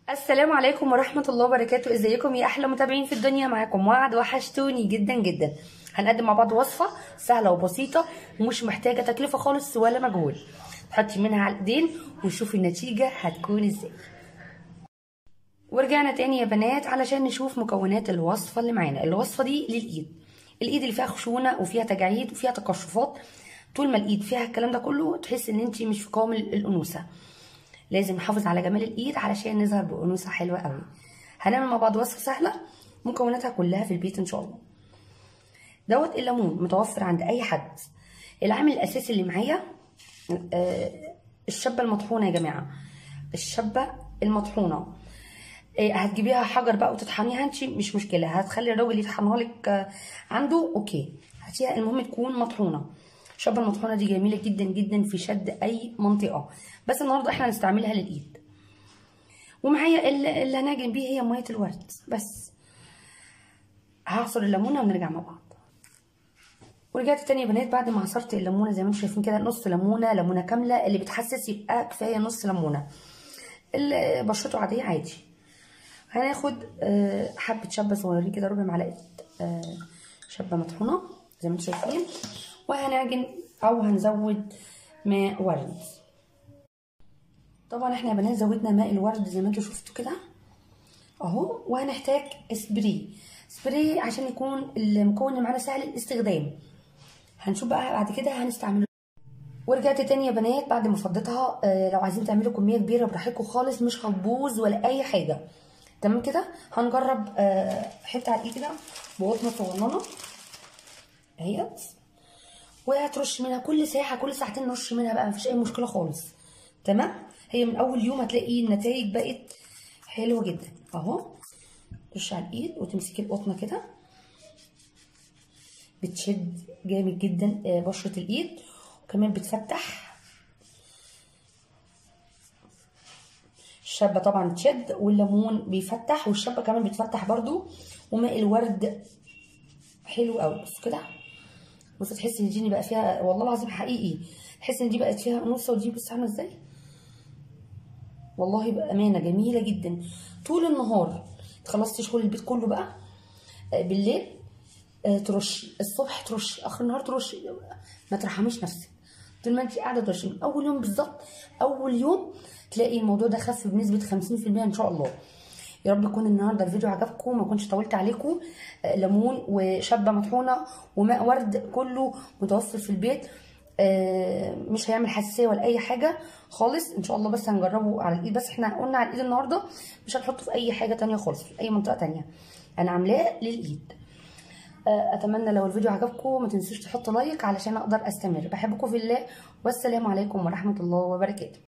السلام عليكم ورحمة الله وبركاته ازيكم يا احلى متابعين في الدنيا معاكم وعد وحشتوني جدا جدا هنقدم مع بعض وصفة سهلة وبسيطة ومش محتاجة تكلفة خالص ولا مجهود تحطي منها على الايدين وشوفي النتيجة هتكون ازاي ورجعنا تاني يا بنات علشان نشوف مكونات الوصفة اللي معانا الوصفة دي للايد الايد اللي فيها خشونة وفيها تجاعيد وفيها تقشفات طول ما الايد فيها الكلام ده كله تحس ان انت مش في قوام الانوثة لازم نحافظ على جمال الايد علشان نظهر بانوثه حلوه قوي هنعمل مع بعض وصفه سهله مكوناتها كلها في البيت ان شاء الله دوت الليمون متوفر عند اي حد العامل الاساسي اللي معايا آه الشبه المطحونه يا جماعه الشبه المطحونه آه هتجيبيها حجر بقى وتطحنيها انت مش مشكله هتخلي الراجل يطحنها لك آه عنده اوكي هاتيها المهم تكون مطحونه الشبه المطحونه دي جميله جدا جدا في شد اي منطقه بس النهارده احنا هنستعملها للايد ومعايا اللي هنعجن بيه هي ميه الورد بس هعصر الليمونه ونرجع مع بعض ورجعت تاني يا بنات بعد ما عصرت الليمونه زي ما انتم شايفين كده نص ليمونه ليمونه كامله اللي بتحسس يبقى كفايه نص ليمونه اللي بشرته عاديه عادي هناخد حبه شبه صغيرين كده ربع معلقه شبه مطحونه زي ما انتم شايفين وهنعجن او هنزود ماء ورد طبعا احنا يا بنات زودنا ماء الورد زي ما انتم شفتوا كده اهو وهنحتاج سبراي سبراي عشان يكون المكون اللي معانا سهل الاستخدام هنشوف بقى بعد كده هنستعمله ورجعت تاني يا بنات بعد ما فضيتها آه لو عايزين تعملوا كميه كبيره براحتكم خالص مش هتبوظ ولا اي حاجه تمام كده هنجرب آه حته على الايد كده بقطنه صغننه اهيت وهترش منها كل ساعه كل ساعتين نرش منها بقى مفيش اي مشكله خالص تمام هي من اول يوم هتلاقي النتائج بقت حلوه جدا اهو ترش على الايد وتمسكي القطنه كده بتشد جامد جدا بشره الايد وكمان بتفتح الشبه طبعا تشد والليمون بيفتح والشبه كمان بتفتح برضو وماء الورد حلو قوي بصوا كده بصوا تحسي ان دي بقى فيها والله العظيم حقيقي تحسي ان دي بقت فيها انوثه ودي بص عامله ازاي والله بامانه جميله جدا طول النهار خلصتي شغل البيت كله بقى بالليل ترشي الصبح ترشي اخر النهار ترشي ما ترحميش نفسك طول ما انت قاعده ترشي من اول يوم بالظبط اول يوم تلاقي الموضوع ده خف بنسبه 50% ان شاء الله يا رب يكون النهارده الفيديو عجبكم ما كنتش طولت عليكم ليمون وشبه مطحونه وماء ورد كله متوفر في البيت مش هيعمل حساسيه ولا اي حاجه خالص ان شاء الله بس هنجربه على الايد بس احنا قلنا على الايد النهارده مش هنحطه في اي حاجه تانية خالص في اي منطقه تانية انا عاملاه للايد اتمنى لو الفيديو عجبكم ما تنسوش تحطوا لايك علشان اقدر استمر بحبكم في الله والسلام عليكم ورحمه الله وبركاته